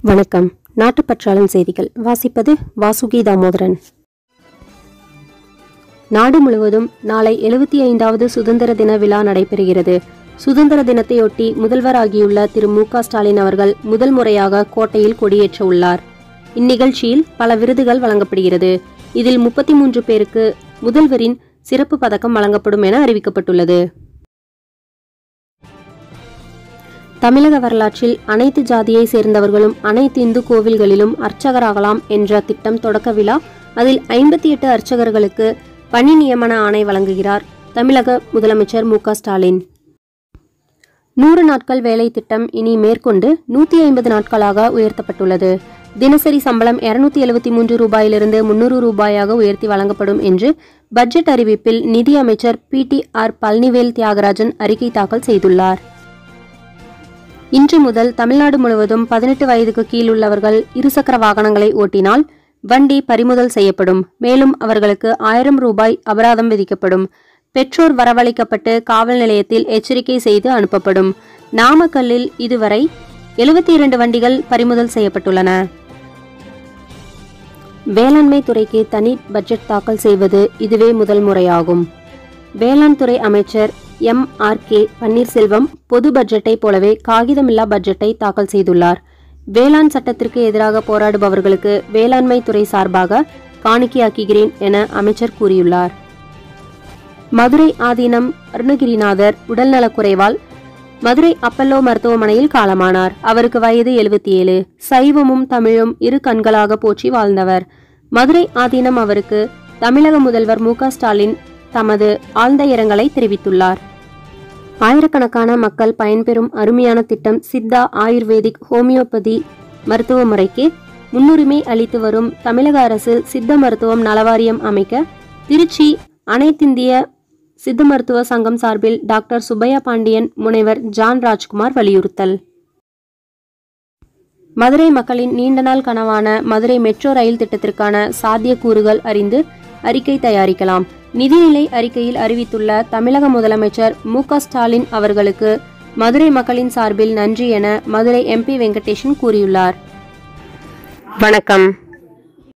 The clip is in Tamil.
வணக்கம் நாட்டுப்பற்றாளன் செய்திகள் வாசிப்பது வாசுகி தாமோதரன் நாடு முழுவதும் நாளை எழுபத்தி ஐந்தாவது சுதந்திர தின விழா நடைபெறுகிறது சுதந்திர தினத்தையொட்டி முதல்வராகியுள்ள திரு மு க ஸ்டாலின் அவர்கள் முதல் முறையாக கோட்டையில் கொடியேற்ற உள்ளார் இந்நிகழ்ச்சியில் பல விருதுகள் வழங்கப்படுகிறது இதில் முப்பத்தி மூன்று பேருக்கு முதல்வரின் சிறப்பு பதக்கம் வழங்கப்படும் என அறிவிக்கப்பட்டுள்ளது தமிழக வரலாற்றில் அனைத்து ஜாதியை சேர்ந்தவர்களும் அனைத்து இந்து கோவில்களிலும் அர்ச்சகராகலாம் என்ற திட்டம் தொடக்க விழா அதில் ஐம்பத்தி எட்டு அர்ச்சகர்களுக்கு பணி நியமன ஆணை வழங்குகிறார் தமிழக முதலமைச்சர் மு க ஸ்டாலின் நூறு நாட்கள் வேலை திட்டம் இனி மேற்கொண்டு நூத்தி ஐம்பது நாட்களாக உயர்த்தப்பட்டுள்ளது தினசரி சம்பளம் இருநூத்தி எழுபத்தி மூன்று ரூபாயிலிருந்து முன்னூறு ரூபாயாக உயர்த்தி வழங்கப்படும் என்று பட்ஜெட் அறிவிப்பில் நிதி அமைச்சர் P T R Palanivel Thiagarajan அறிக்கை தாக்கல் செய்துள்ளார் இன்று முதல் தமிழ்நாடு முழுவதும் பதினெட்டு வயதுக்கு கீழ் உள்ளவர்கள் இருசக்கர வாகனங்களை ஓட்டினால் வண்டி பறிமுதல் செய்யப்படும் மேலும் அவர்களுக்கு ஆயிரம் ரூபாய் அபராதம் விதிக்கப்படும் பெற்றோர் வரவழைக்கப்பட்டு காவல் நிலையத்தில் எச்சரிக்கை செய்து அனுப்பப்படும் நாமக்கல்லில் இதுவரை எழுபத்தி இரண்டு வண்டிகள் பறிமுதல் செய்யப்பட்டுள்ளன வேளாண்மை துறைக்கு தனி பட்ஜெட் தாக்கல் செய்வது இதுவே முதல் முறையாகும் வேளாண் துறை அமைச்சர் எம் ஆர் கே பன்னீர்செல்வம் பொது பட்ஜெட்டை போலவே காகிதமில்லா பட்ஜெட்டை தாக்கல் செய்துள்ளார் வேளாண் சட்டத்திற்கு எதிராக போராடுபவர்களுக்கு வேளாண்மை துறை சார்பாக காணிக்கையாக்குகிறேன் என அமைச்சர் கூறியுள்ளார் மதுரை ஆதீனம் அருணகிரிநாதர் உடல்நலக்குறைவால் மதுரை அப்பல்லோ மருத்துவமனையில் காலமானார் அவருக்கு வயது எழுபத்தி ஏழு சைவமும் தமிழும் இரு கண்களாக போற்றி வாழ்ந்தவர் மதுரை ஆதீனம் அவருக்கு தமிழக முதல்வர் மு க ஸ்டாலின் தமது ஆழ்ந்த இரங்கலை தெரிவித்துள்ளார் ஆயிரக்கணக்கான மக்கள் பயன்பெறும் அருமையான திட்டம் சித்தா ஆயுர்வேதிக் ஹோமியோபதி மருத்துவ முறைக்கு முன்னுரிமை அளித்து வரும் தமிழக அரசு சித்த மருத்துவம் நலவாரியம் அமைக்க திருச்சி அனைத்திந்திய சித்த மருத்துவ சங்கம் சார்பில் டாக்டர் சுப்பையா பாண்டியன் முனைவர் ஜான் ராஜ்குமார் வலியுறுத்தல் மதுரை மக்களின் நீண்ட நாள் கனவான மதுரை மெட்ரோ ரயில் திட்டத்திற்கான சாத்தியக்கூறுகள் அறிந்து அறிக்கை தயாரிக்கலாம் நிதிநிலை அறிக்கையில் அறிவித்துள்ள தமிழக முதலமைச்சர் மு க ஸ்டாலின் அவர்களுக்கு மதுரை மக்களின் சார்பில் நன்றி என மதுரை எம்பி வெங்கடேஷன் கூறியுள்ளார் வணக்கம்